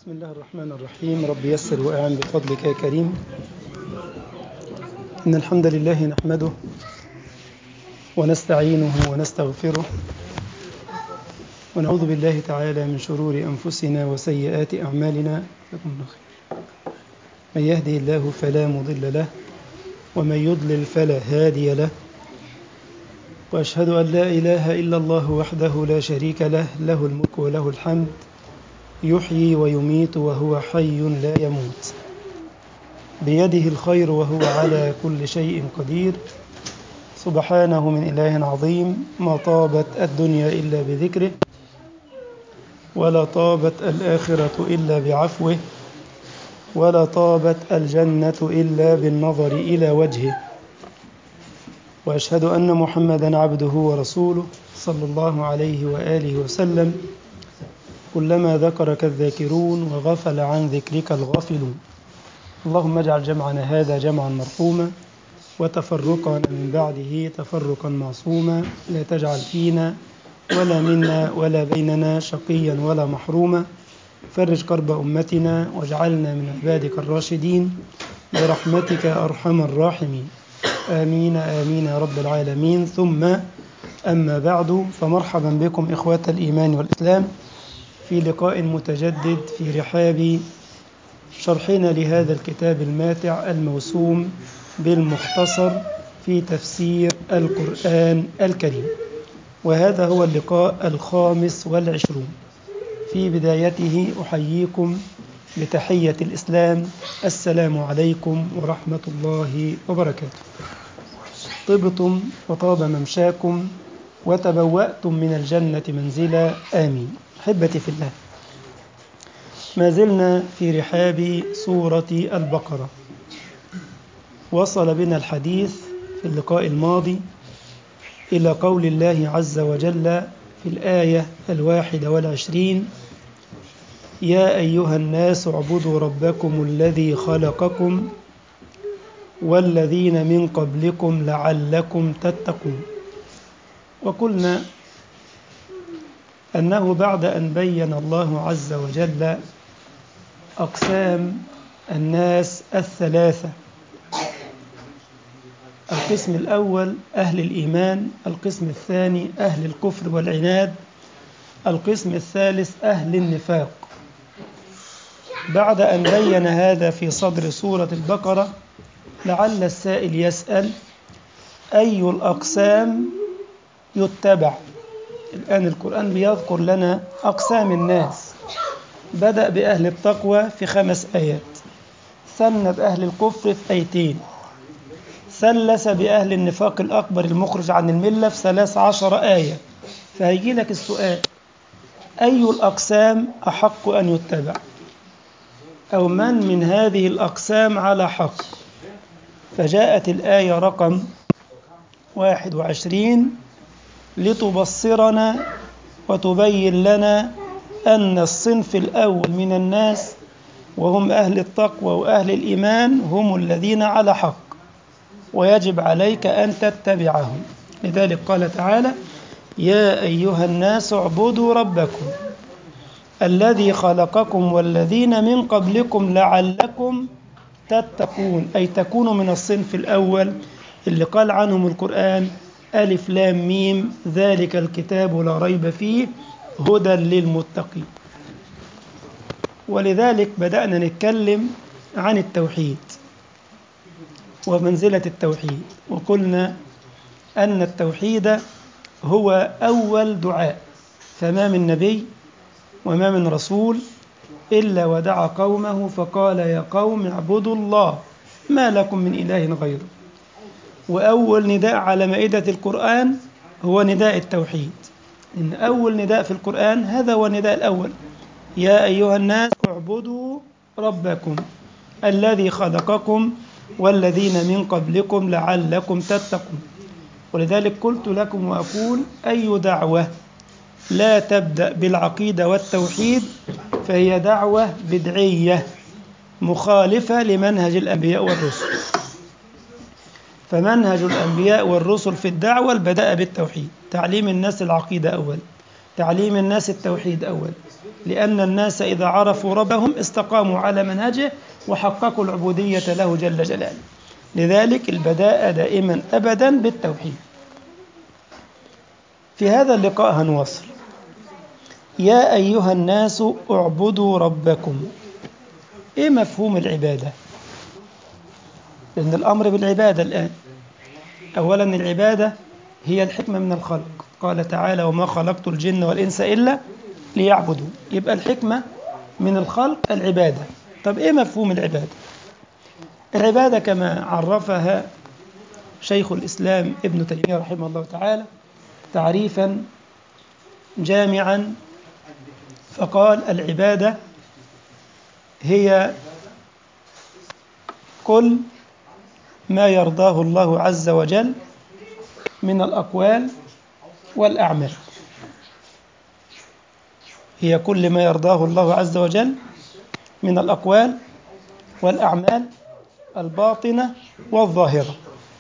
بسم الله الرحمن الرحيم رب يسر وأعن بفضلك يا كريم إن الحمد لله نحمده ونستعينه ونستغفره ونعوذ بالله تعالى من شرور أنفسنا وسيئات أعمالنا من يهدي الله فلا مضل له ومن يضلل فلا هادي له وأشهد أن لا إله إلا الله وحده لا شريك له له الملك وله الحمد يحيي ويميت وهو حي لا يموت بيده الخير وهو على كل شيء قدير سبحانه من إله عظيم ما طابت الدنيا إلا بذكره ولا طابت الآخرة إلا بعفوه ولا طابت الجنة إلا بالنظر إلى وجهه وأشهد أن محمدا عبده ورسوله صلى الله عليه وآله وسلم كلما ذكرك الذاكرون وغفل عن ذكرك الغافلون اللهم اجعل جمعنا هذا جمعا مرحوما وتفرقنا من بعده تفرقا معصوما لا تجعل فينا ولا منا ولا بيننا شقيا ولا محروما فرج كرب أمتنا واجعلنا من عبادك الراشدين برحمتك أرحم الراحمين آمين آمين يا رب العالمين ثم أما بعد فمرحبا بكم إخوة الإيمان والإسلام في لقاء متجدد في رحاب شرحنا لهذا الكتاب الماتع الموسوم بالمختصر في تفسير القرآن الكريم وهذا هو اللقاء الخامس والعشرون في بدايته أحييكم بتحية الإسلام السلام عليكم ورحمة الله وبركاته طبتم وطاب ممشاكم وتبوأتم من الجنة منزلا آمين أحبتي في الله ما زلنا في رحاب سورة البقرة وصل بنا الحديث في اللقاء الماضي إلى قول الله عز وجل في الآية الواحدة والعشرين يا أيها الناس اعبدوا ربكم الذي خلقكم والذين من قبلكم لعلكم تتقون وقلنا أنه بعد أن بين الله عز وجل أقسام الناس الثلاثة القسم الأول أهل الإيمان القسم الثاني أهل الكفر والعناد القسم الثالث أهل النفاق بعد أن بين هذا في صدر سورة البقرة لعل السائل يسأل أي الأقسام يتبع الآن القرآن بيذكر لنا أقسام الناس بدأ بأهل التقوى في خمس آيات ثنى بأهل الكفر في آيتين ثلث بأهل النفاق الأكبر المخرج عن الملة في ثلاث عشر آية فهيجي لك السؤال أي الأقسام أحق أن يتبع أو من من هذه الأقسام على حق فجاءت الآية رقم واحد وعشرين لتبصرنا وتبين لنا أن الصنف الأول من الناس وهم أهل التقوى وأهل الإيمان هم الذين على حق ويجب عليك أن تتبعهم لذلك قال تعالى يا أيها الناس اعبدوا ربكم الذي خلقكم والذين من قبلكم لعلكم تتقون أي تكونوا من الصنف الأول اللي قال عنهم القرآن ألف لام ميم ذلك الكتاب لا ريب فيه هدى للمتقين ولذلك بدأنا نتكلم عن التوحيد ومنزلة التوحيد وقلنا أن التوحيد هو أول دعاء فما من نبي وما من رسول إلا ودعا قومه فقال يا قوم اعبدوا الله ما لكم من إله غيره وأول نداء على مائدة القرآن هو نداء التوحيد إن أول نداء في القرآن هذا هو النداء الأول يا أيها الناس اعبدوا ربكم الذي خلقكم والذين من قبلكم لعلكم تتقون ولذلك قلت لكم وأقول أي دعوة لا تبدأ بالعقيدة والتوحيد فهي دعوة بدعية مخالفة لمنهج الأنبياء والرسل فمنهج الأنبياء والرسل في الدعوة البداء بالتوحيد تعليم الناس العقيدة أول تعليم الناس التوحيد أول لأن الناس إذا عرفوا ربهم استقاموا على منهجه وحققوا العبودية له جل جلاله لذلك البداء دائما أبدا بالتوحيد في هذا اللقاء هنواصل يا أيها الناس اعبدوا ربكم إيه مفهوم العبادة لأن الأمر بالعبادة الآن أولا العبادة هي الحكمة من الخلق قال تعالى وما خلقت الجن والإنس إلا ليعبدوا يبقى الحكمة من الخلق العبادة طب إيه مفهوم العبادة العبادة كما عرفها شيخ الإسلام ابن تيمية رحمه الله تعالى تعريفا جامعا فقال العبادة هي كل ما يرضاه الله عز وجل من الأقوال والأعمال هي كل ما يرضاه الله عز وجل من الأقوال والأعمال الباطنة والظاهرة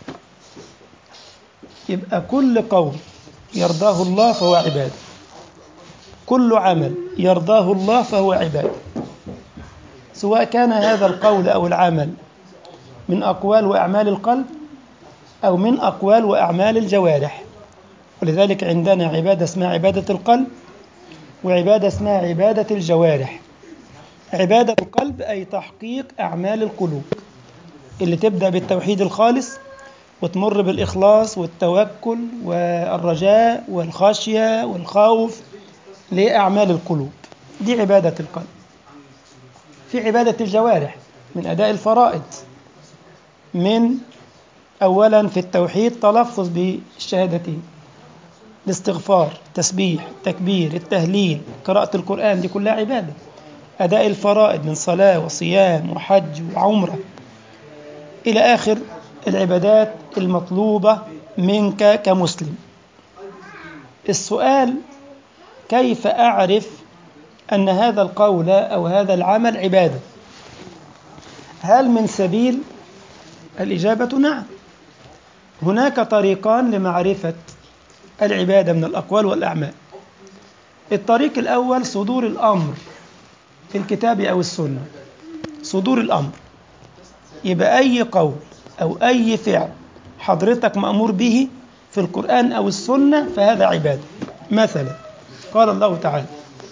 يبقى كل قول يرضاه الله فهو عبادة كل عمل يرضاه الله فهو عبادة سواء كان هذا القول أو العمل من أقوال وأعمال القلب أو من أقوال وأعمال الجوارح ولذلك عندنا عبادة اسمها عبادة القلب وعبادة اسمها عبادة الجوارح عبادة القلب أي تحقيق أعمال القلوب اللي تبدأ بالتوحيد الخالص وتمر بالإخلاص والتوكل والرجاء والخشية والخوف لأعمال القلوب دي عبادة القلب في عبادة الجوارح من أداء الفرائض من أولا في التوحيد تلفظ بالشهادتين الاستغفار التسبيح التكبير التهليل قراءة القرآن دي كلها عبادة أداء الفرائض من صلاة وصيام وحج وعمرة إلى آخر العبادات المطلوبة منك كمسلم السؤال كيف أعرف أن هذا القول أو هذا العمل عبادة هل من سبيل الإجابة نعم هناك طريقان لمعرفة العبادة من الأقوال والأعمال الطريق الأول صدور الأمر في الكتاب أو السنة صدور الأمر يبقى أي قول أو أي فعل حضرتك مأمور به في القرآن أو السنة فهذا عبادة مثلا قال الله تعالى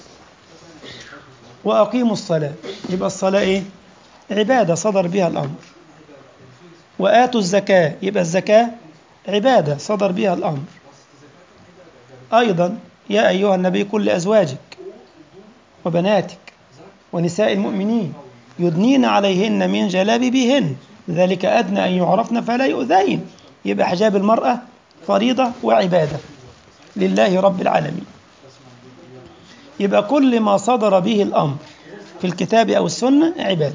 وأقيموا الصلاة يبقى الصلاة إيه؟ عبادة صدر بها الأمر وآتوا الزكاة يبقى الزكاة عبادة صدر بها الأمر أيضا يا أيها النبي قل لأزواجك وبناتك ونساء المؤمنين يدنين عليهن من جلابيبهن ذلك أدنى أن يعرفن فلا يؤذين يبقى حجاب المرأة فريضة وعبادة لله رب العالمين يبقى كل ما صدر به الأمر في الكتاب أو السنة عبادة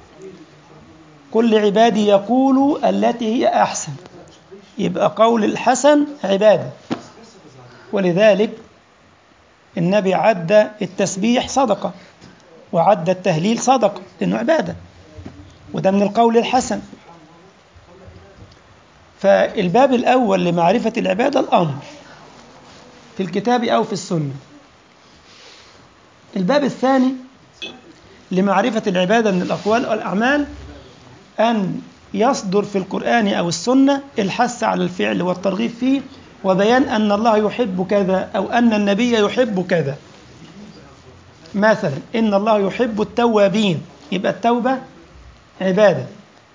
كل عبادي يقول التي هي أحسن يبقى قول الحسن عبادة ولذلك النبي عد التسبيح صدقة وعد التهليل صدقة لأنه عبادة وده من القول الحسن فالباب الأول لمعرفة العبادة الأمر في الكتاب أو في السنة الباب الثاني لمعرفة العبادة من الأقوال والأعمال أن يصدر في القرآن أو السنة الحث على الفعل والترغيب فيه وبيان أن الله يحب كذا أو أن النبي يحب كذا مثلا إن الله يحب التوابين يبقى التوبة عبادة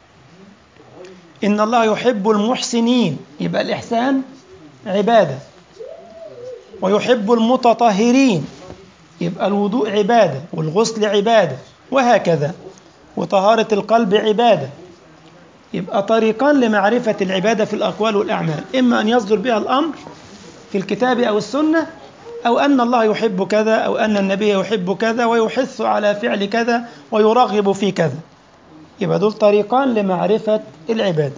إن الله يحب المحسنين يبقى الإحسان عبادة ويحب المتطهرين يبقى الوضوء عبادة والغسل عبادة وهكذا وطهارة القلب عبادة يبقى طريقان لمعرفة العبادة في الأقوال والأعمال إما أن يصدر بها الأمر في الكتاب أو السنة أو أن الله يحب كذا أو أن النبي يحب كذا ويحث على فعل كذا ويرغب في كذا يبقى دول طريقان لمعرفة العبادة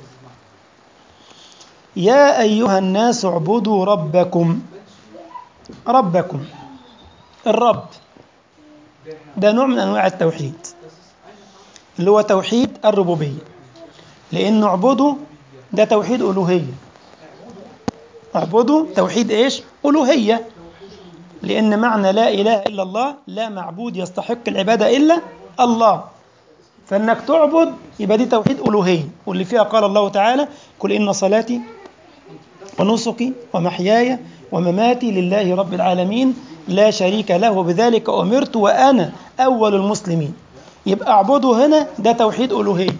يا أيها الناس اعبدوا ربكم ربكم الرب ده نوع من أنواع التوحيد اللي هو توحيد الربوبية لأن اعبدوا ده توحيد ألوهية اعبدوا توحيد إيش ألوهية لأن معنى لا إله إلا الله لا معبود يستحق العبادة إلا الله فإنك تعبد يبقى دي توحيد ألوهية واللي فيها قال الله تعالى قل إن صلاتي ونسكي ومحياي ومماتي لله رب العالمين لا شريك له وبذلك أمرت وأنا أول المسلمين يبقى اعبدوا هنا ده توحيد ألوهية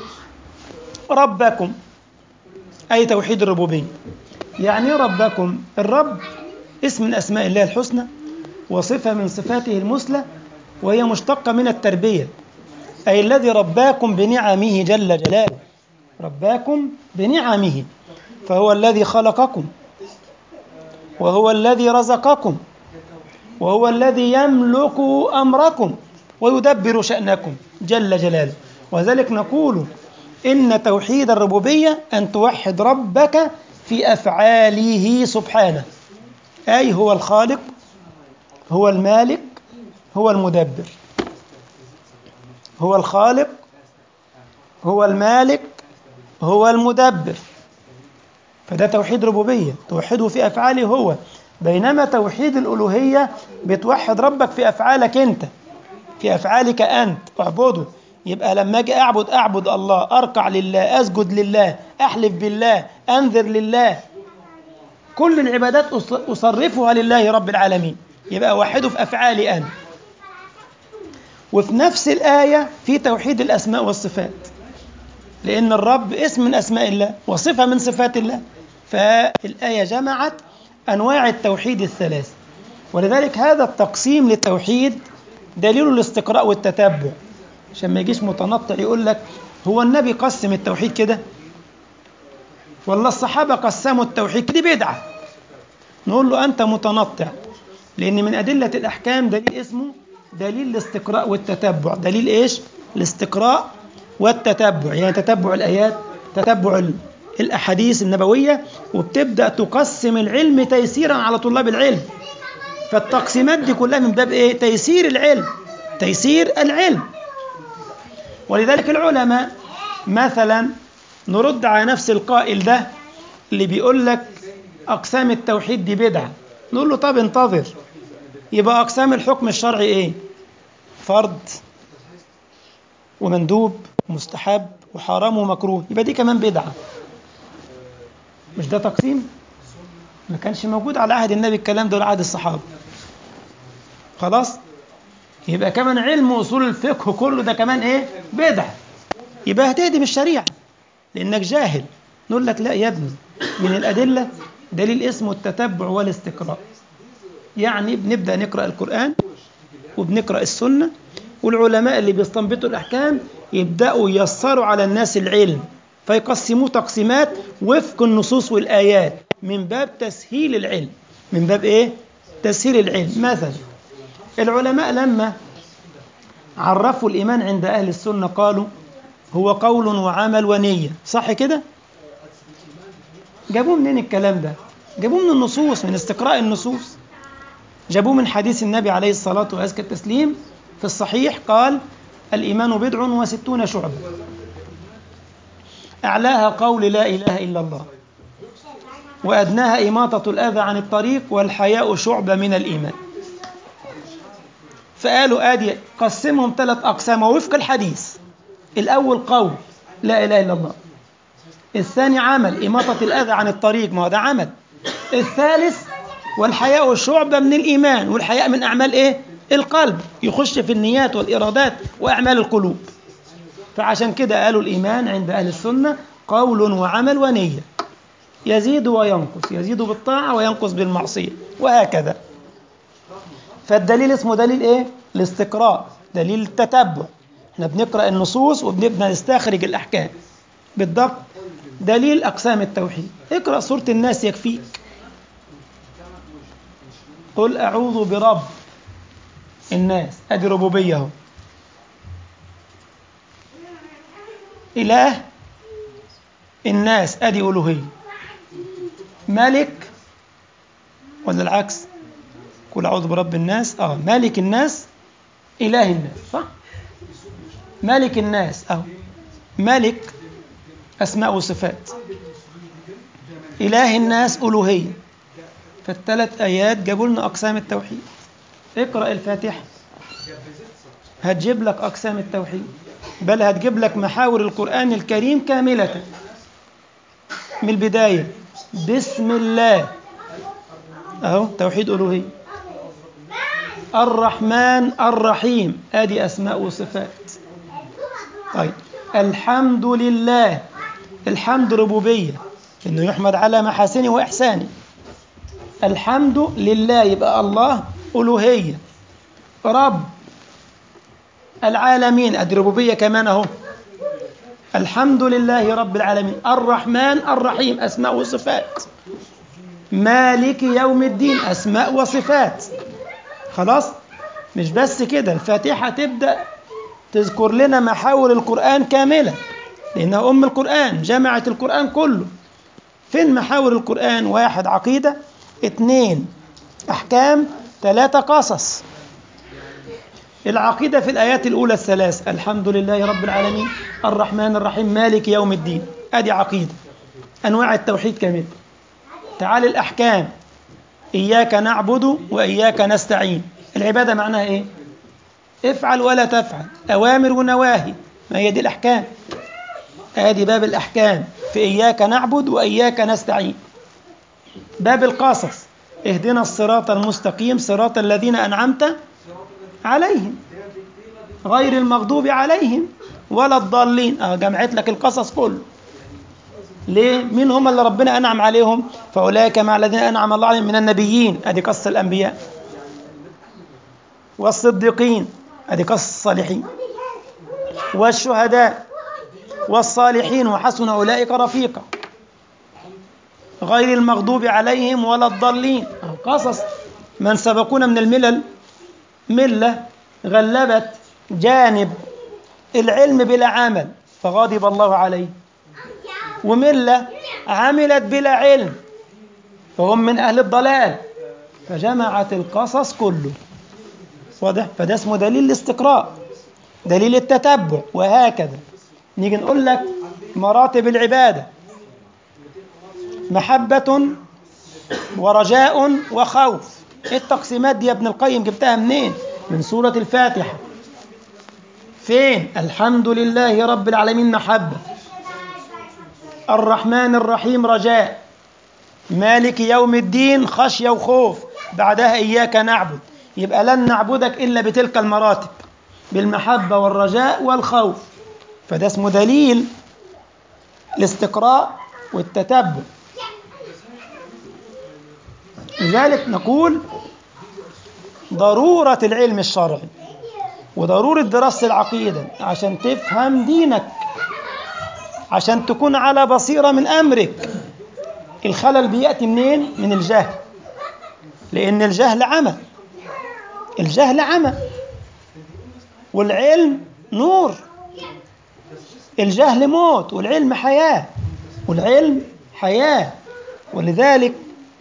ربكم أي توحيد الربوبية يعني إيه ربكم الرب اسم من أسماء الله الحسنى وصفة من صفاته المثلى وهي مشتقة من التربية أي الذي رباكم بنعمه جل جلاله رباكم بنعمه فهو الذي خلقكم وهو الذي رزقكم وهو الذي يملك أمركم ويدبر شأنكم جل جلاله وذلك نقول إن توحيد الربوبية أن توحد ربك في أفعاله سبحانه أي هو الخالق هو المالك هو المدبر هو الخالق هو المالك هو المدبر فده توحيد ربوبية توحده في أفعاله هو بينما توحيد الألوهية بتوحد ربك في أفعالك أنت في أفعالك أنت اعبده يبقى لما أجي أعبد أعبد الله أركع لله أسجد لله أحلف بالله أنذر لله كل العبادات أصرفها لله رب العالمين يبقى وحده في أفعالي أنا وفي نفس الآية في توحيد الأسماء والصفات لأن الرب اسم من أسماء الله وصفة من صفات الله فالآية جمعت أنواع التوحيد الثلاث ولذلك هذا التقسيم للتوحيد دليل الاستقراء والتتبع عشان ما يجيش متنطع يقول لك هو النبي قسم التوحيد كده والله الصحابة قسموا التوحيد دي بدعة نقول له أنت متنطع لأن من أدلة الأحكام دليل اسمه دليل الاستقراء والتتبع دليل إيش؟ الاستقراء والتتبع يعني تتبع الآيات تتبع الأحاديث النبوية وبتبدأ تقسم العلم تيسيرا على طلاب العلم فالتقسيمات دي كلها من باب إيه؟ تيسير العلم تيسير العلم ولذلك العلماء مثلا نرد على نفس القائل ده اللي بيقول لك أقسام التوحيد دي بدعة نقول له طب انتظر يبقى أقسام الحكم الشرعي إيه فرض ومندوب ومستحب وحرام ومكروه يبقى دي كمان بدعة مش ده تقسيم ما كانش موجود على عهد النبي الكلام ده ولا عهد الصحابة خلاص يبقى كمان علم أصول الفقه كله ده كمان إيه بدعة يبقى هتهدم الشريعة لأنك جاهل نقول لك لا يا ابني من الأدلة دليل اسمه التتبع والاستقراء يعني بنبدأ نقرأ القرآن وبنقرأ السنة والعلماء اللي بيستنبطوا الأحكام يبدأوا ييسروا على الناس العلم فيقسموه تقسيمات وفق النصوص والآيات من باب تسهيل العلم من باب إيه؟ تسهيل العلم مثلا العلماء لما عرفوا الإيمان عند أهل السنة قالوا هو قول وعمل ونية صح كده؟ جابوه منين الكلام ده؟ جابوه من النصوص من استقراء النصوص جابوه من حديث النبي عليه الصلاة وأزكى التسليم في الصحيح قال الإيمان بضع وستون شعبة أعلاها قول لا إله إلا الله وأدناها إماطة الأذى عن الطريق والحياء شعبة من الإيمان فقالوا آدي قسمهم ثلاث أقسام وفق الحديث الأول قول لا إله إلا الله الثاني عمل إماطة الأذى عن الطريق ما هو ده عمل الثالث والحياء شعبة من الإيمان والحياء من أعمال إيه؟ القلب يخش في النيات والإرادات وأعمال القلوب فعشان كده قالوا الإيمان عند أهل السنة قول وعمل ونية يزيد وينقص يزيد بالطاعة وينقص بالمعصية وهكذا فالدليل اسمه دليل إيه؟ الاستقراء دليل التتبع احنا بنقرأ النصوص وبنبدأ نستخرج الأحكام بالضبط دليل أقسام التوحيد اقرأ سورة الناس يكفيك قل أعوذ برب الناس أدي ربوبية اهو إله الناس أدي ألوهية ملك ولا العكس قل أعوذ برب الناس آه مالك الناس إله الناس صح ملك الناس أهو ملك أسماء وصفات إله الناس ألوهية فالثلاث آيات جابوا لنا أقسام التوحيد اقرأ الفاتحة هتجيب لك أقسام التوحيد بل هتجيب لك محاور القرآن الكريم كاملة من البداية بسم الله أهو توحيد ألوهية الرحمن الرحيم ادي اسماء وصفات طيب الحمد لله الحمد ربوبيه انه يحمد على محاسنه واحسانه الحمد لله يبقى الله الوهيه رب العالمين ادي ربوبيه كمان اهو الحمد لله رب العالمين الرحمن الرحيم اسماء وصفات مالك يوم الدين اسماء وصفات خلاص مش بس كده الفاتحة تبدأ تذكر لنا محاور القرآن كاملة لأنها أم القرآن جمعت القرآن كله فين محاور القرآن واحد عقيدة اثنين أحكام ثلاثة قصص العقيدة في الآيات الأولى الثلاث الحمد لله رب العالمين الرحمن الرحيم مالك يوم الدين أدي عقيدة أنواع التوحيد كاملة تعال الأحكام إياك نعبد وإياك نستعين العبادة معناها إيه؟ افعل ولا تفعل أوامر ونواهي ما هي دي الأحكام آدي باب الأحكام في إياك نعبد وإياك نستعين باب القصص اهدنا الصراط المستقيم صراط الذين أنعمت عليهم غير المغضوب عليهم ولا الضالين اه جمعت لك القصص كله ليه؟ مين هم اللي ربنا أنعم عليهم؟ فأولئك مع الذين أنعم الله عليهم من النبيين أدي قصة الأنبياء والصديقين أدي قصة الصالحين والشهداء والصالحين وحسن أولئك رفيقا غير المغضوب عليهم ولا الضالين قصص من سبقونا من الملل ملة غلبت جانب العلم بلا عمل فغضب الله عليه وملة عملت بلا علم فهم من أهل الضلال فجمعت القصص كله واضح فده اسمه دليل الاستقراء دليل التتبع وهكذا نيجي نقول لك مراتب العبادة محبة ورجاء وخوف ايه التقسيمات دي يا ابن القيم جبتها منين من سورة الفاتحة فين الحمد لله رب العالمين محبة الرحمن الرحيم رجاء مالك يوم الدين خشية وخوف بعدها إياك نعبد يبقى لن نعبدك إلا بتلك المراتب بالمحبة والرجاء والخوف فده اسمه دليل الاستقراء والتتبع لذلك نقول ضرورة العلم الشرعي وضرورة دراسة العقيدة عشان تفهم دينك عشان تكون على بصيرة من أمرك الخلل بيأتي منين؟ من الجهل لأن الجهل عمى الجهل عمى والعلم نور الجهل موت والعلم حياة والعلم حياة ولذلك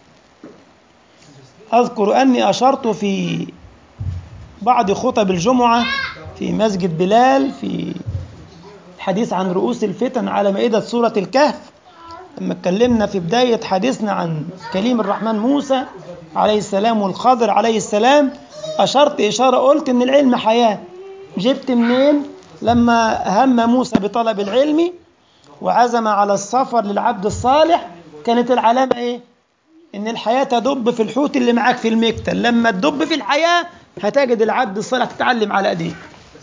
أذكر أني أشرت في بعض خطب الجمعة في مسجد بلال في الحديث عن رؤوس الفتن على مائدة سورة الكهف لما اتكلمنا في بداية حديثنا عن كليم الرحمن موسى عليه السلام والخضر عليه السلام أشرت إشارة قلت إن العلم حياة جبت منين لما هم موسى بطلب العلم وعزم على السفر للعبد الصالح كانت العلامة إيه؟ إن الحياة تدب في الحوت اللي معاك في المكتل لما تدب في الحياة هتجد العبد الصالح تتعلم على أيديه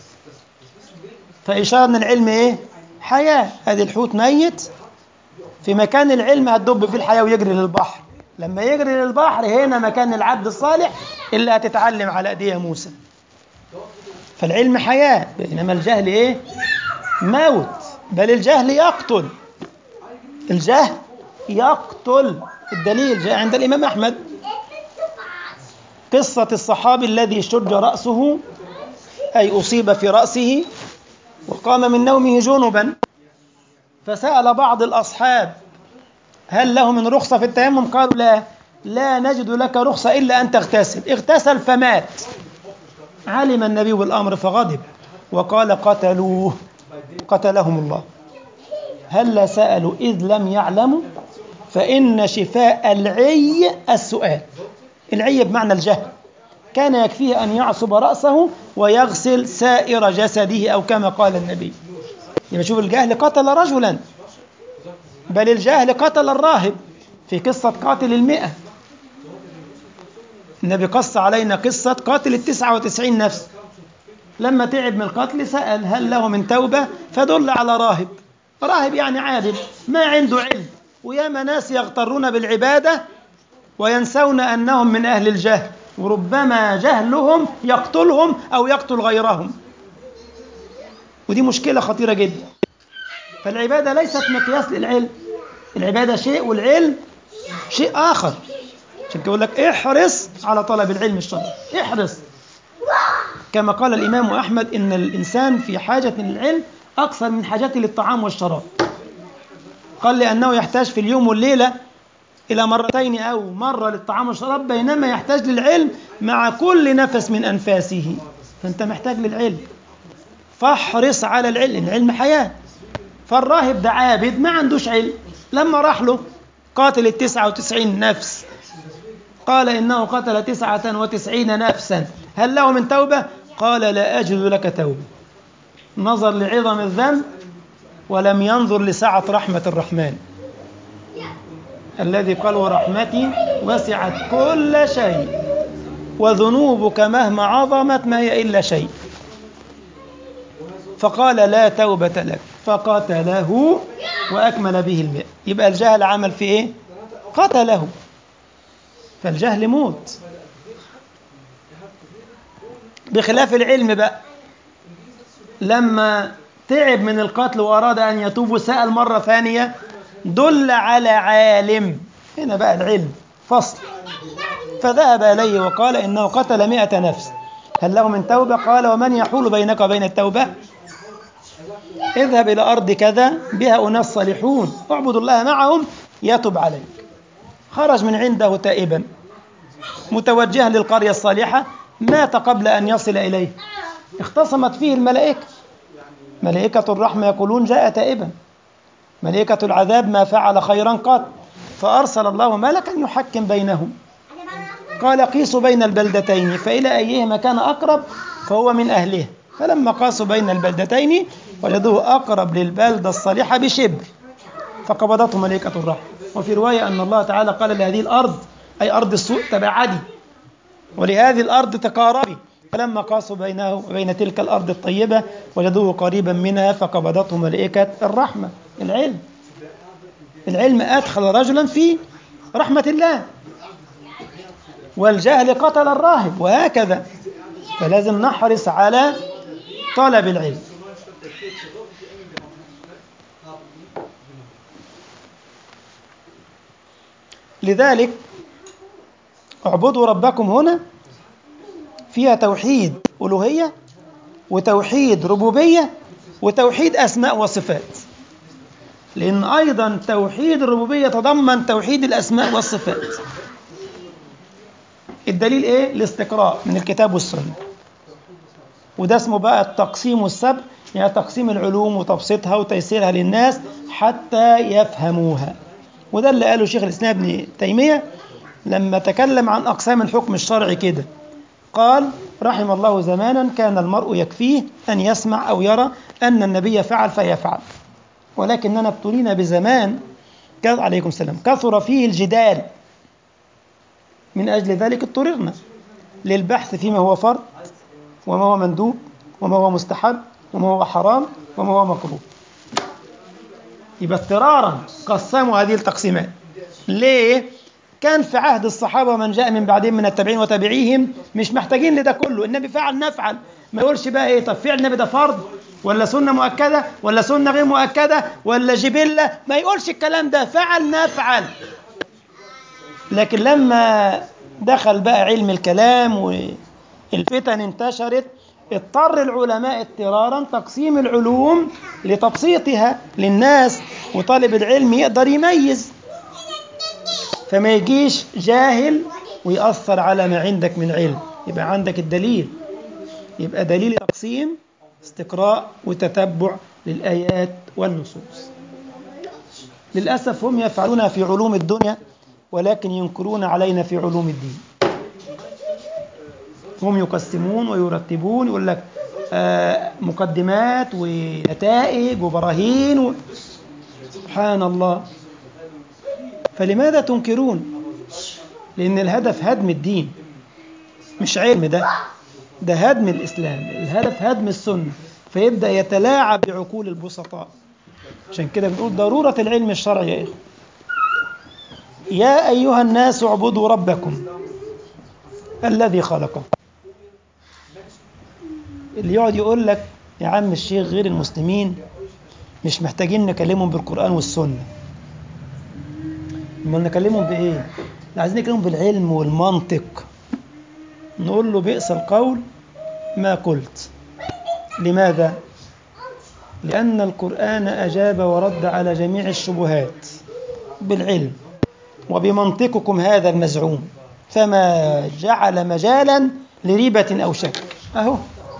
فإشارة إن العلم إيه؟ حياة هذه الحوت ميت في مكان العلم هتدب في الحياة ويجري للبحر لما يجري للبحر هنا مكان العبد الصالح اللي هتتعلم على أيديه موسى فالعلم حياة بينما الجهل إيه؟ موت بل الجهل يقتل الجهل يقتل الدليل جاء عند الإمام أحمد قصة الصحابي الذي شج رأسه أي أصيب في رأسه وقام من نومه جنبا فسأل بعض الأصحاب هل له من رخصة في التيمم قالوا لا لا نجد لك رخصة إلا أن تغتسل اغتسل فمات علم النبي بالأمر فغضب وقال قتلوه قتلهم الله هل سألوا إذ لم يعلموا فإن شفاء العي السؤال العية بمعنى الجهل كان يكفيه أن يعصب رأسه ويغسل سائر جسده أو كما قال النبي يبقى شوف الجهل قتل رجلا بل الجهل قتل الراهب في قصة قاتل المئة النبي قص علينا قصة قاتل التسعة وتسعين نفس لما تعب من القتل سأل هل له من توبة فدل على راهب راهب يعني عابد ما عنده علم وياما ناس يغترون بالعبادة وينسون أنهم من أهل الجهل وربما جهلهم يقتلهم أو يقتل غيرهم ودي مشكلة خطيرة جدا فالعبادة ليست مقياس للعلم العبادة شيء والعلم شيء آخر عشان تقول لك احرص على طلب العلم الشرعي احرص كما قال الإمام أحمد إن الإنسان في حاجة للعلم أكثر من حاجته للطعام والشراب قال لأنه يحتاج في اليوم والليلة إلى مرتين أو مرة للطعام والشراب بينما يحتاج للعلم مع كل نفس من أنفاسه فأنت محتاج للعلم فاحرص على العلم العلم حياة فالراهب ده عابد ما عندوش علم لما راح له قاتل التسعة وتسعين نفس قال إنه قتل تسعة وتسعين نفسا هل له من توبة؟ قال لا أجد لك توبة نظر لعظم الذنب ولم ينظر لسعة رحمة الرحمن الذي قال ورحمتي وسعت كل شيء وذنوبك مهما عظمت ما هي إلا شيء فقال لا توبة لك فقتله وأكمل به المئة يبقى الجهل عمل في إيه؟ قتله فالجهل موت بخلاف العلم بقى لما تعب من القتل وأراد أن يتوب وسأل مرة ثانية دل على عالم هنا بقى العلم فصل فذهب إليه وقال إنه قتل مئة نفس هل له من توبة قال ومن يحول بينك وبين التوبة اذهب إلى أرض كذا بها أناس صالحون اعبدوا الله معهم يتب عليك خرج من عنده تائبا متوجها للقرية الصالحة مات قبل أن يصل إليه اختصمت فيه الملائكة ملائكة الرحمة يقولون جاء تائبا ملائكة العذاب ما فعل خيرا قط فأرسل الله ملكا يحكم بينهم قال قيسوا بين البلدتين فإلى أيهما كان أقرب فهو من أهله فلما قاسوا بين البلدتين وجدوه أقرب للبلدة الصالحة بشبر فقبضته ملائكة الرحمة وفي رواية أن الله تعالى قال لهذه الأرض أي أرض السوء تبعدي ولهذه الأرض تقاربي فلما قاسوا بينه وبين تلك الأرض الطيبة وجدوه قريبا منها فقبضته ملائكة الرحمة العلم العلم أدخل رجلا في رحمة الله والجهل قتل الراهب وهكذا فلازم نحرص على طلب العلم لذلك اعبدوا ربكم هنا فيها توحيد ألوهية وتوحيد ربوبية وتوحيد أسماء وصفات لأن أيضا توحيد الربوبية يتضمن توحيد الأسماء والصفات الدليل إيه؟ الاستقراء من الكتاب والسنة وده اسمه بقى التقسيم والسبر يعني تقسيم العلوم وتبسيطها وتيسيرها للناس حتى يفهموها وده اللي قاله شيخ الإسلام ابن تيمية لما تكلم عن أقسام الحكم الشرعي كده قال رحم الله زمانا كان المرء يكفيه أن يسمع أو يرى أن النبي فعل فيفعل ولكننا ابتلينا بزمان عليكم السلام كثر فيه الجدال من أجل ذلك اضطررنا للبحث فيما هو فرض وما هو مندوب وما هو مستحب وما هو حرام وما هو مكروه يبقى اضطرارا قسموا هذه التقسيمات ليه؟ كان في عهد الصحابة ومن جاء من بعدهم من التابعين وتابعيهم مش محتاجين لده كله النبي فعل نفعل ما يقولش بقى ايه طب فعل النبي ده فرض ولا سنة مؤكدة ولا سنة غير مؤكدة ولا جبلة ما يقولش الكلام ده فعل نفعل لكن لما دخل بقى علم الكلام والفتن انتشرت اضطر العلماء اضطرارا تقسيم العلوم لتبسيطها للناس وطالب العلم يقدر يميز فما يجيش جاهل ويأثر على ما عندك من علم يبقى عندك الدليل يبقى دليل تقسيم استقراء وتتبع للآيات والنصوص للأسف هم يفعلونها في علوم الدنيا ولكن ينكرون علينا في علوم الدين هم يقسمون ويرتبون يقول لك آه مقدمات ونتائج وبراهين و... سبحان الله فلماذا تنكرون لأن الهدف هدم الدين مش علم ده ده هدم الإسلام الهدف هدم السنة فيبدأ يتلاعب بعقول البسطاء عشان كده بنقول ضرورة العلم الشرعي يا إخوة يا أيها الناس اعبدوا ربكم الذي خلقكم اللي يقعد يقول لك يا عم الشيخ غير المسلمين مش محتاجين نكلمهم بالقرآن والسنة امال نكلمهم بإيه؟ عايزين نكلمهم بالعلم والمنطق نقول له بئس القول ما قلت لماذا؟ لأن القرآن أجاب ورد على جميع الشبهات بالعلم وبمنطقكم هذا المزعوم فما جعل مجالا لريبة أو شك أهو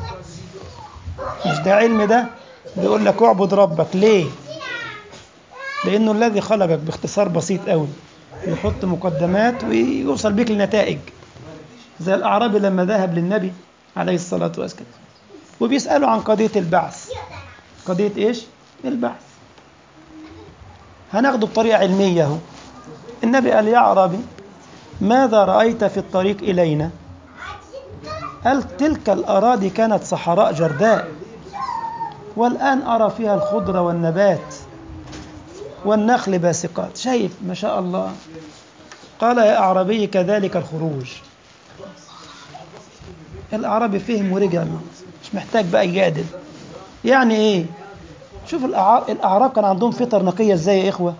مش ده علم ده بيقول لك اعبد ربك ليه لأنه الذي خلقك باختصار بسيط قوي يحط مقدمات ويوصل بك لنتائج زي الأعرابي لما ذهب للنبي عليه الصلاة والسلام وبيسأله عن قضية البعث قضية إيش؟ البعث هناخده بطريقة علمية اهو النبي قال يا أعرابي ماذا رأيت في الطريق إلينا قال تلك الأراضي كانت صحراء جرداء والآن أرى فيها الخضرة والنبات والنخل باسقات شايف ما شاء الله قال يا أعرابي كذلك الخروج الأعرابي فهم ورجع مش محتاج بقى يجادل يعني إيه شوف الأعراب كان عندهم فطر نقية إزاي يا إخوة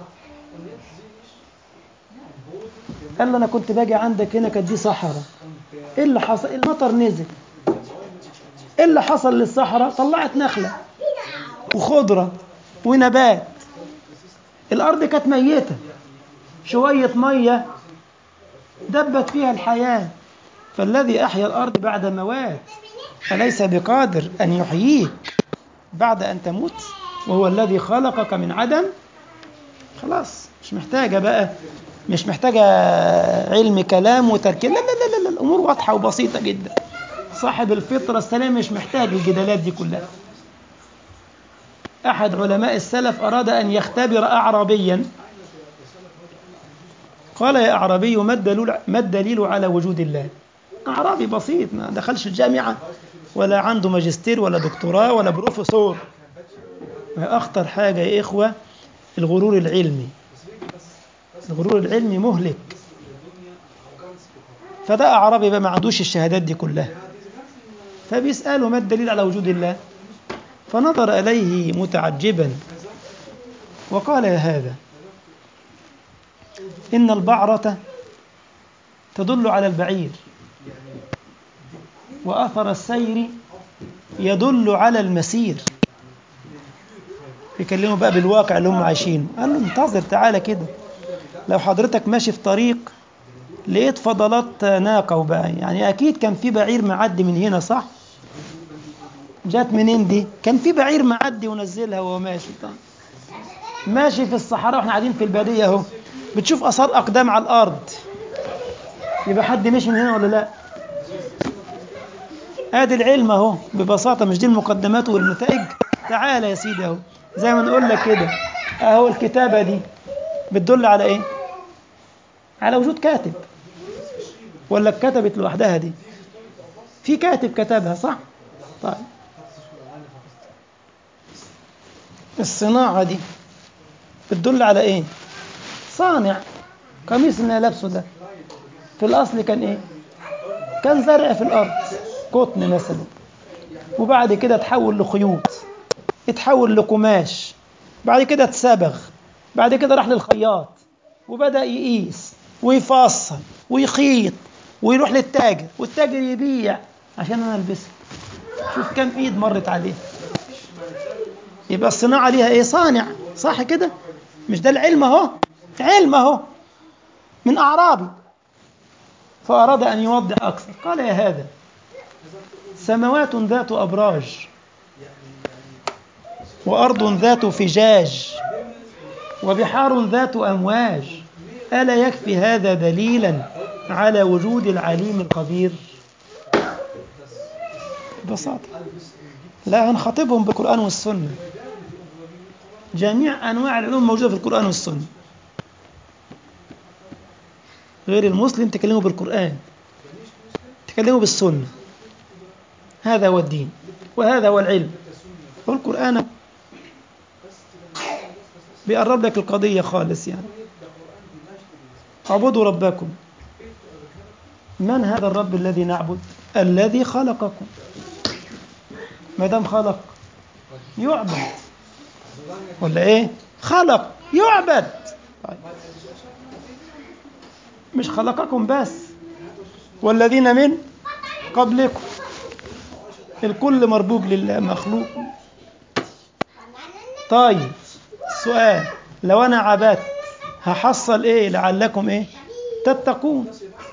قال له أنا كنت باجي عندك هنا كانت دي صحراء إيه اللي حصل المطر نزل إيه اللي حصل للصحراء طلعت نخلة وخضرة ونبات الأرض كانت ميتة شوية مية دبت فيها الحياة فالذي أحيا الأرض بعد موات أليس بقادر أن يحييك بعد أن تموت وهو الذي خلقك من عدم خلاص مش محتاجة بقى مش محتاجة علم كلام وتركيب لا لا لا لا, لا الأمور واضحة وبسيطة جدا صاحب الفطرة السلام مش محتاج الجدالات دي كلها أحد علماء السلف أراد أن يختبر أعرابيا قال يا أعرابي ما الدليل, ما الدليل على وجود الله أعرابي بسيط ما دخلش الجامعة ولا عنده ماجستير ولا دكتوراه ولا بروفيسور أخطر حاجة يا إخوة الغرور العلمي الغرور العلمي مهلك فده أعرابي بقى ما عندوش الشهادات دي كلها فبيسأله ما الدليل على وجود الله فنظر إليه متعجبا وقال يا هذا إن البعرة تدل على البعير وأثر السير يدل على المسير يكلموا بقى بالواقع اللي هم عايشينه قال له انتظر تعالى كده لو حضرتك ماشي في طريق لقيت فضلات ناقة وبقى يعني أكيد كان في بعير معدي من هنا صح؟ جات منين دي؟ كان في بعير معدي ونزلها وهو ماشي طبعا ماشي في الصحراء واحنا قاعدين في البادية اهو بتشوف آثار أقدام على الأرض يبقى حد مشي من هنا ولا لا؟ ادي العلم اهو ببساطة مش دي المقدمات والنتائج تعالى يا سيدي اهو زي ما نقول لك كده اهو الكتابة دي بتدل على ايه؟ على وجود كاتب ولا اتكتبت لوحدها دي؟ في كاتب كتبها صح؟ طيب الصناعة دي بتدل على ايه؟ صانع قميص اللي لابسه ده في الأصل كان ايه؟ كان زرع في الأرض قطن مثلا وبعد كده تحول لخيوط اتحول لقماش بعد كده اتسبغ بعد كده راح للخياط وبدأ يقيس ويفصل ويخيط ويروح للتاجر والتاجر يبيع عشان انا البسها شوف كم ايد مرت عليه يبقى الصناعة ليها ايه صانع صح كده مش ده العلم اهو علم اهو من اعرابي فأراد أن يوضح أكثر قال يا هذا سماوات ذات أبراج وأرض ذات فجاج وبحار ذات أمواج ألا يكفي هذا دليلا على وجود العليم الخبير ببساطة لا هنخاطبهم بالقرآن والسنة جميع أنواع العلوم موجودة في القرآن والسنة غير المسلم تكلمه بالقرآن تكلمه بالسنة هذا هو الدين وهذا هو العلم والقرآن بيقرب لك القضية خالص يعني اعبدوا ربكم من هذا الرب الذي نعبد الذي خلقكم ما دام خلق يعبد ولا ايه خلق يعبد طيب. مش خلقكم بس والذين من قبلكم الكل مربوب لله مخلوق طيب سؤال لو انا عبدت هحصل ايه لعلكم ايه تتقون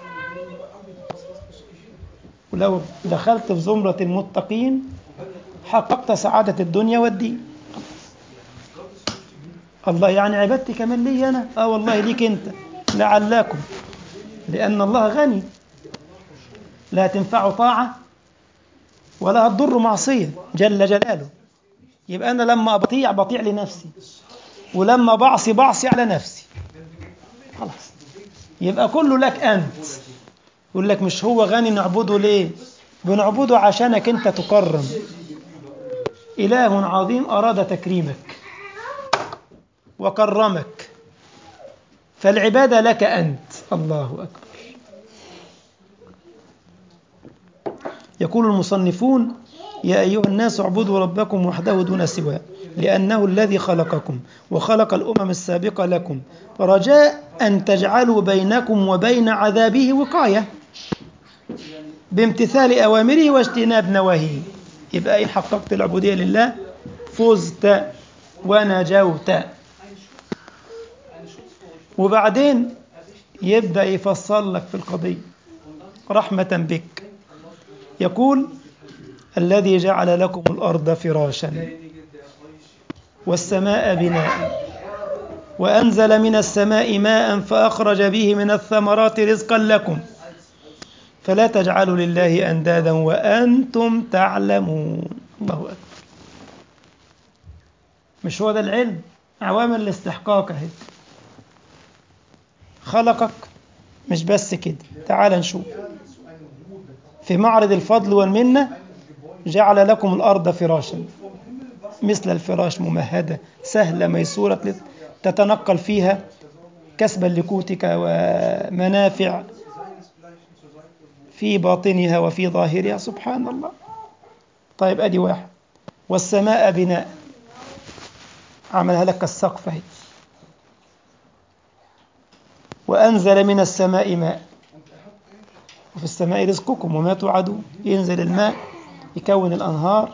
ولو دخلت في زمرة المتقين حققت سعادة الدنيا والدين الله يعني عبادتي كمان لي أنا آه والله ليك أنت لعلكم لأن الله غني لا تنفع طاعة ولا هتضر معصية جل جلاله يبقى أنا لما أطيع بطيع لنفسي ولما بعصي بعصي على نفسي خلاص يبقى كله لك أنت يقول لك مش هو غني نعبده ليه بنعبده عشانك أنت تكرم إله عظيم أراد تكريمك وكرمك فالعبادة لك أنت الله أكبر يقول المصنفون يا أيها الناس اعبدوا ربكم وحده دون سواه لأنه الذي خلقكم وخلق الأمم السابقة لكم رجاء أن تجعلوا بينكم وبين عذابه وقاية بامتثال أوامره واجتناب نواهيه يبقى إن حققت العبودية لله فزت ونجوت وبعدين يبدأ يفصل لك في القضية رحمة بك يقول الذي جعل لكم الأرض فراشا والسماء بناء وأنزل من السماء ماء فأخرج به من الثمرات رزقا لكم فلا تجعلوا لله أندادا وأنتم تعلمون الله أكبر مش هو ده العلم عوامل الاستحقاق اهي خلقك مش بس كده تعال نشوف في معرض الفضل والمنة جعل لكم الأرض فراشا مثل الفراش ممهدة سهلة ميسورة تتنقل فيها كسبا لقوتك ومنافع في باطنها وفي ظاهرها سبحان الله طيب أدي واحد والسماء بناء عملها لك السقف اهي وأنزل من السماء ماء وفي السماء رزقكم وما توعدون ينزل الماء يكون الأنهار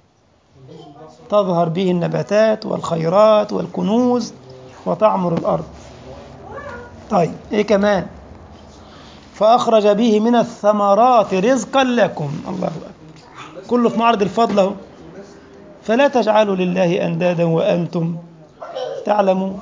تظهر به النباتات والخيرات والكنوز وتعمر الأرض طيب إيه كمان فأخرج به من الثمرات رزقا لكم الله أكبر كله في معرض الفضل اهو فلا تجعلوا لله أندادا وأنتم تعلمون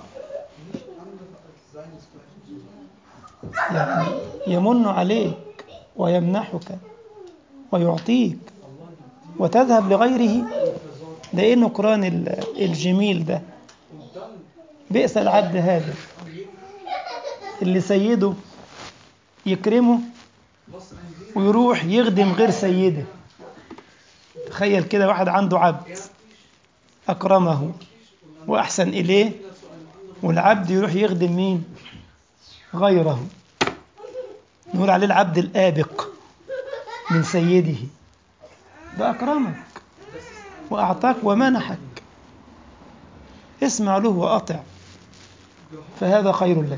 يعني يمن عليك ويمنحك ويعطيك وتذهب لغيره ده ايه النكران الجميل ده بئس العبد هذا اللي سيده يكرمه ويروح يخدم غير سيده تخيل كده واحد عنده عبد أكرمه وأحسن إليه والعبد يروح يخدم مين غيره نقول عليه العبد الآبق من سيده ده أكرمك وأعطاك ومنحك اسمع له وأطع فهذا خير لك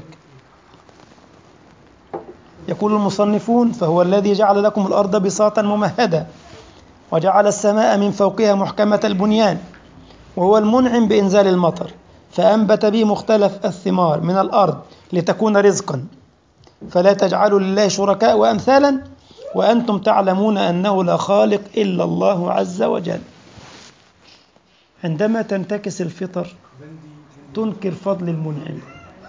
يقول المصنفون فهو الذي جعل لكم الأرض بساطا ممهدا وجعل السماء من فوقها محكمة البنيان وهو المنعم بإنزال المطر فأنبت به مختلف الثمار من الأرض لتكون رزقا فلا تجعلوا لله شركاء وأمثالا وأنتم تعلمون أنه لا خالق إلا الله عز وجل عندما تنتكس الفطر تنكر فضل المنعم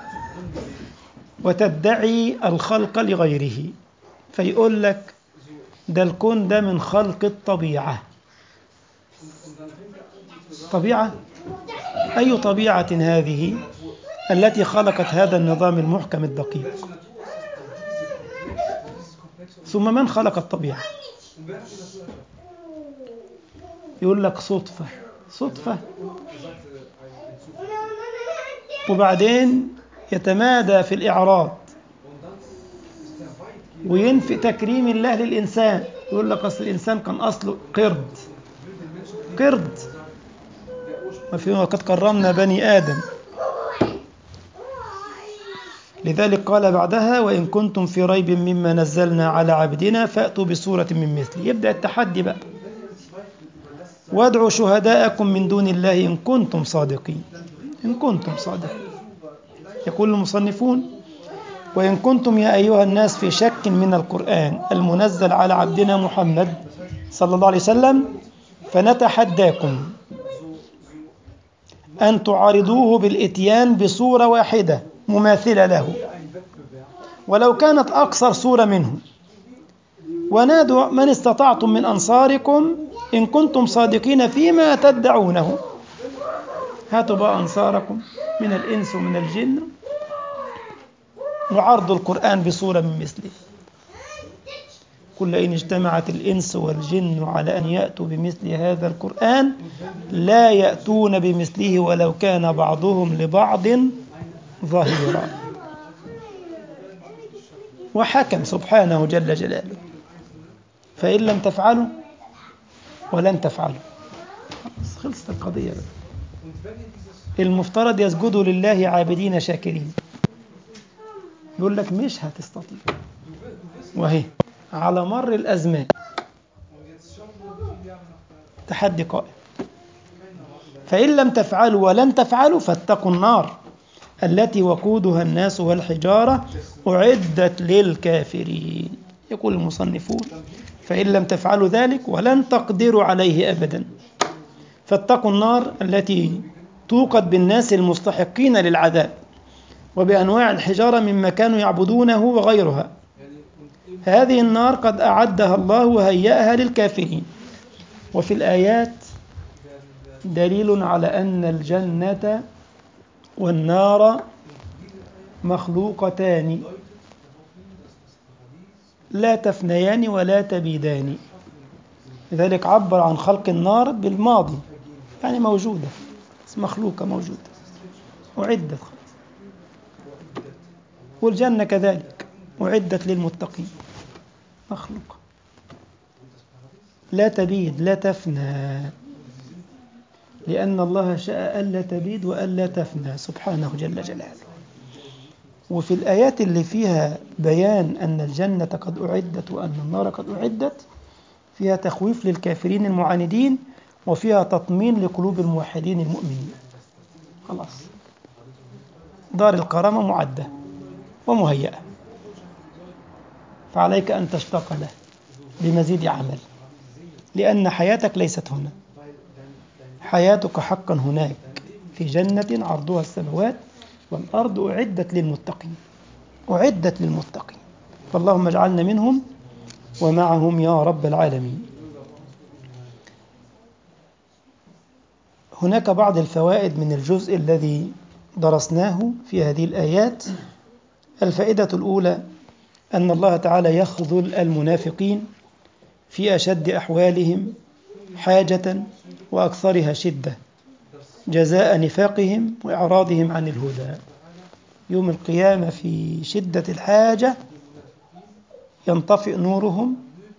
وتدعي الخلق لغيره فيقول لك ده الكون ده من خلق الطبيعة طبيعة أي طبيعة هذه التي خلقت هذا النظام المحكم الدقيق ثم من خلق الطبيعة يقول لك صدفة صدفة وبعدين يتمادى في الإعراض وينفي تكريم الله للإنسان يقول لك أصل الإنسان كان أصله قرد قرد وفي وقد كرمنا بني آدم لذلك قال بعدها وإن كنتم في ريب مما نزلنا على عبدنا فأتوا بصورة من مثله يبدأ التحدي بقى وادعوا شهداءكم من دون الله إن كنتم صادقين إن كنتم صادقين يقول المصنفون وإن كنتم يا أيها الناس في شك من القرآن المنزل على عبدنا محمد صلى الله عليه وسلم فنتحداكم أن تعارضوه بالإتيان بصورة واحدة مماثلة له ولو كانت أقصر صورة منه ونادوا من استطعتم من أنصاركم إن كنتم صادقين فيما تدعونه هاتوا بقى أنصاركم من الإنس ومن الجن وعرض القرآن بصورة من مثله كل إن اجتمعت الإنس والجن على أن يأتوا بمثل هذا القرآن لا يأتون بمثله ولو كان بعضهم لبعض ظهيرا وحكم سبحانه جل جلاله فإن لم تفعلوا ولن تفعلوا خلصت القضية بقى. المفترض يسجدوا لله عابدين شاكرين يقول لك مش هتستطيع وهي على مر الأزمان تحدي قائم فإن لم تفعلوا ولن تفعلوا فاتقوا النار التي وقودها الناس والحجارة أعدت للكافرين يقول المصنفون فإن لم تفعلوا ذلك ولن تقدروا عليه أبدا فاتقوا النار التي توقد بالناس المستحقين للعذاب وبأنواع الحجارة مما كانوا يعبدونه وغيرها هذه النار قد أعدها الله وهيأها للكافرين وفي الآيات دليل على أن الجنة والنار مخلوقتان لا تفنيان ولا تبيدان لذلك عبر عن خلق النار بالماضي يعني موجودة مخلوقة موجودة أعدت خلاص والجنة كذلك أعدت للمتقين مخلوقة لا تبيد لا تفنى لأن الله شاء ألا تبيد وألا تفنى سبحانه جل جلاله وفي الآيات اللي فيها بيان أن الجنة قد أعدت وأن النار قد أعدت فيها تخويف للكافرين المعاندين وفيها تطمين لقلوب الموحدين المؤمنين خلاص دار الكرامة معدة ومهيئة فعليك أن تشتاق له بمزيد عمل لأن حياتك ليست هنا حياتك حقا هناك في جنة عرضها السماوات والأرض أعدت للمتقين أعدت للمتقين فاللهم اجعلنا منهم ومعهم يا رب العالمين هناك بعض الفوائد من الجزء الذي درسناه في هذه الآيات الفائدة الأولى أن الله تعالى يخذل المنافقين في أشد أحوالهم حاجة وأكثرها شدة جزاء نفاقهم وإعراضهم عن الهدى يوم القيامة في شدة الحاجة ينطفئ نورهم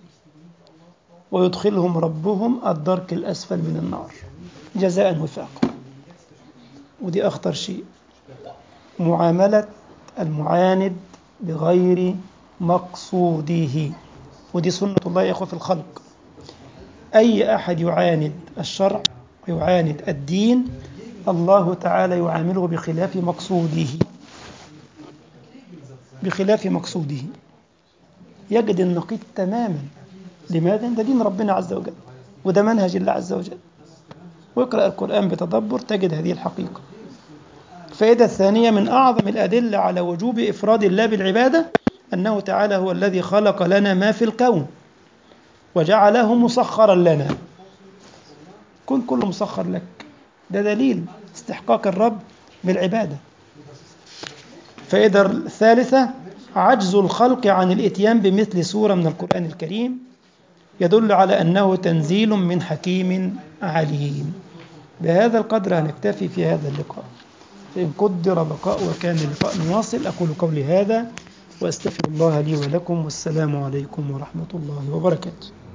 ويدخلهم ربهم الدرك الأسفل من النار جزاء وفاقا ودي أخطر شيء معاملة المعاند بغير مقصوده ودي سنة الله يا أخوة في الخلق أي أحد يعاند الشرع ويعاند الدين الله تعالى يعامله بخلاف مقصوده بخلاف مقصوده يجد النقيض تماما لماذا؟ ده دين ربنا عز وجل وده منهج الله عز وجل واقرأ القرآن بتدبر تجد هذه الحقيقة الفائدة الثانية من أعظم الأدلة على وجوب إفراد الله بالعبادة أنه تعالى هو الذي خلق لنا ما في الكون وجعله مسخرا لنا كن كل مسخر لك ده دليل استحقاق الرب بالعبادة فإذا الثالثة عجز الخلق عن الإتيان بمثل سورة من القرآن الكريم يدل على أنه تنزيل من حكيم عليم بهذا القدر هنكتفي في هذا اللقاء فإن قدر بقاء وكان اللقاء نواصل أقول قولي هذا وأستغفر الله لي ولكم والسلام عليكم ورحمة الله وبركاته